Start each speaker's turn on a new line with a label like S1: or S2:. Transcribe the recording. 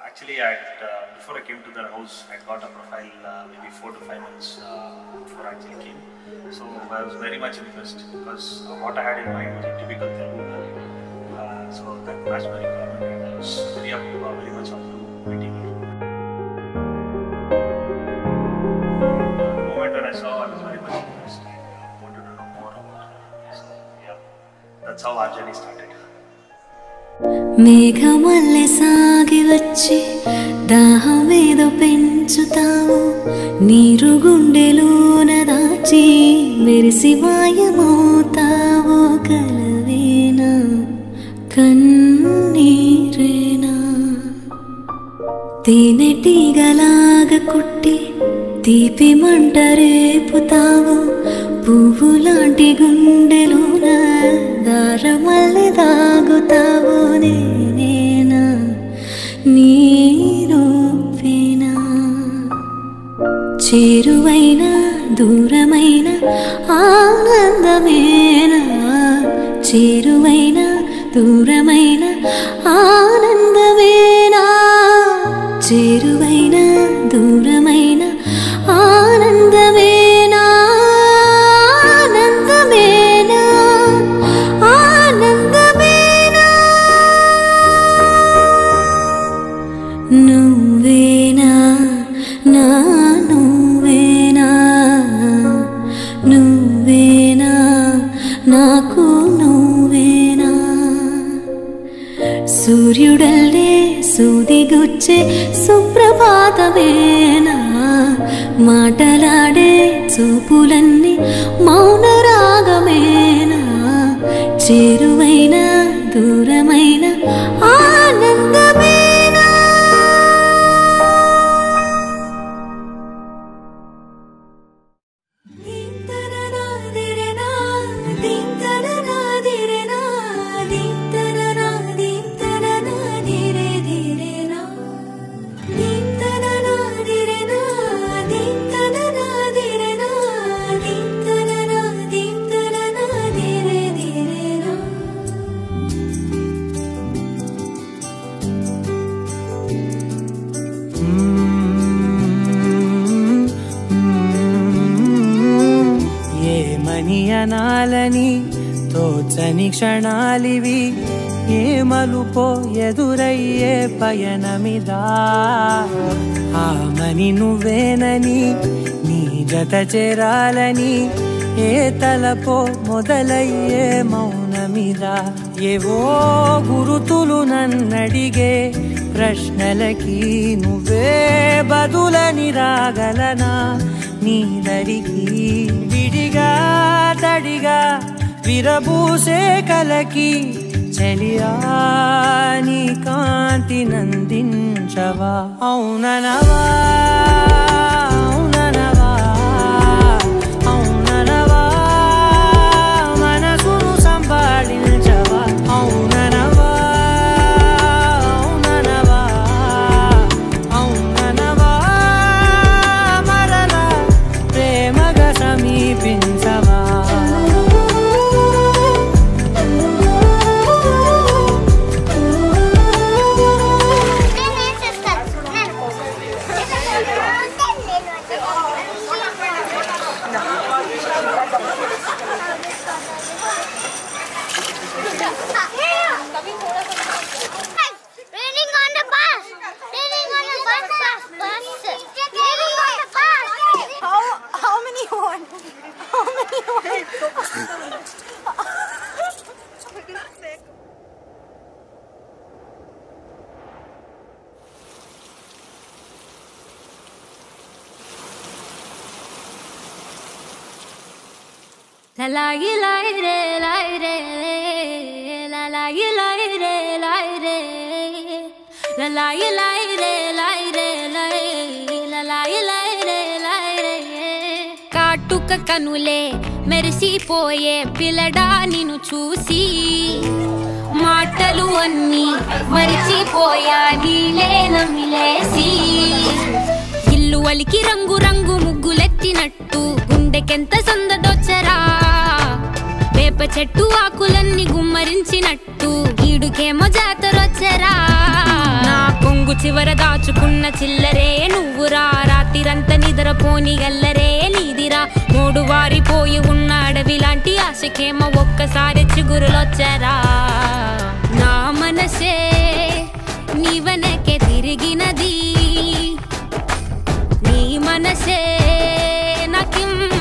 S1: actually, I had, uh, before I came to their house, I got a profile uh, maybe four to five months uh, before I actually came. So I was very much impressed because uh, what I had in mind was a typical Telugu girl. Uh, so that matched my requirement and I was very up, uh, very much up to meeting her. Uh, the moment when I saw, I was very much impressed and uh, wanted to know more about her. So yeah, that's how our journey started.
S2: మేఘమల్లె సాగి వచ్చి దాహమేదో పెంచుతావు నీరు గుండెలోన దాచి మెరిసి మాయమవుతావో కలవేనా కన్నీరేనా తేనెటీగలాగ కుట్టి తీపి మంట రేపుతావు పువ్వులాంటి గుండెలోన దారమల్లె దాగుతావు నేనేనా నీరూపేనా చేరువైన దూరమైన ఆనందమేనా చేరువైన దూరమైన ఆనందమేనా చేరువైన దూరమైన ఆనందమేనా ఆనందమేనా ఆనందమేనా నువ్వేనా నా నువ్వేనా నువ్వేనా నాకు నువ్వేనా సూర్యుడల్లే సూదిగుచ్చే సుప్రభాతమేనా మాటలాడే చూపులన్నీ మౌన రాగమేనా చేరువైన దూరమైన ఆనందమేనా
S3: ఏమని అనాలని తోచని క్షణాలివి ఏ మలుపో ఎదురయ్యే పయనమిదా ఆమని నువ్వేనని నీ జత చేరాలని ఏ తలపో మొదలయ్యే మౌనమిదా ఏవో గురుతులు నన్నడిగే ప్రశ్నలకి నువ్వే బదులని రాగలనా నీ దరికి విడిగా తడిగా విరబూసే కలకి చెలియా నీ కాంతి నందించవా అవుననవా అవుననవా అవుననవా మనసును సంభాళించవా అవుననవా అవుననవా అవుననవా మరలా ప్రేమగా సమీపించవా
S4: నేనేం చేస్తాను Raining on the bus. Raining on the bus. Bus. Bus. Raining on the bus.
S5: How how many you want? How many you want?
S2: La la yi la yi re la yi re la la yi la yi re la yi re la la yi la yi re la yi re la yi la la yi la yi re la yi re కాటుక కనులే మెరిసిపోయే పిల్లడా నిన్ను చూసి మాటలు అన్నీ మరిచిపోయా నీలే నమిలేసి ఇల్లు వలికి రంగు రంగు ముగ్గులెత్తినట్టు గుండెకెంత సందడొచ్చరా వేప చెట్టు ఆకులన్నీ గుమ్మరించినట్టు ఈడుకేమో జాతరొచ్చరా నా కొంగు చివర దాచుకున్న చిల్లరే నువ్వురా రాత్రిరంతా నిద్రపోని గల్లరే నీదిరా మూడు వారిపోయి ఉన్న అడవి లాంటి ఆశకేమో ఒక్కసారి చిగురులొచ్చరా నా మనసే నీ వెనకే తిరిగినది నీ మనసే నాకిమ్మ